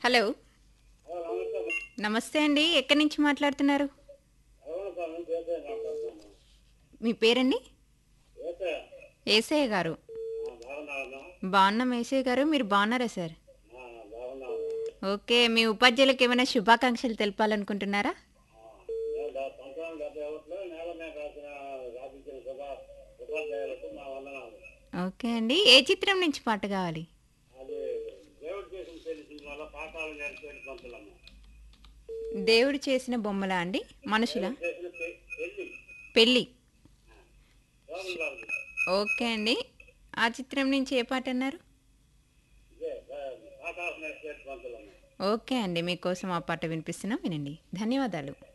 hello నమస్తే అండి ఎక్కడి నుంచి మాట్లాడుతున్నారు మీ పేరండి ఏసయ్య గారు బాగున్నాం ఏసయ్య గారు మీరు బాగున్నారా సార్ ఓకే మీ ఉపాధ్యాయులకు ఏమైనా శుభాకాంక్షలు తెలపాలనుకుంటున్నారా పంతొమ్మిది డెబ్బై ఒకటిలో నేల మీద రాసిన రాపించిన సభ ఉపాధ్యాయులకు మా వందనాలు ఓకే అండి ఏ చిత్రం నుంచి పాట కావాలి అది దేవుడు చేసిన పెళ్లి సినిమాలో పాఠాలు నేర్చుకుని పంతులమ్మ దేవుడు చేసిన బొమ్మలా అండి మనుషుల చేసిన పె- పెళ్లి పెళ్ళి గోవింద గారు ఓకే అండి ఆ చిత్రం నుంచి ఏ పాట అన్నారు ఇదే పాఠాలు నేర్చుకుని పంతులమ్మ ఓకే అండి మీకోసం ఆ పాట వినిపిస్తున్నాం వినండి ధన్యవాదాలు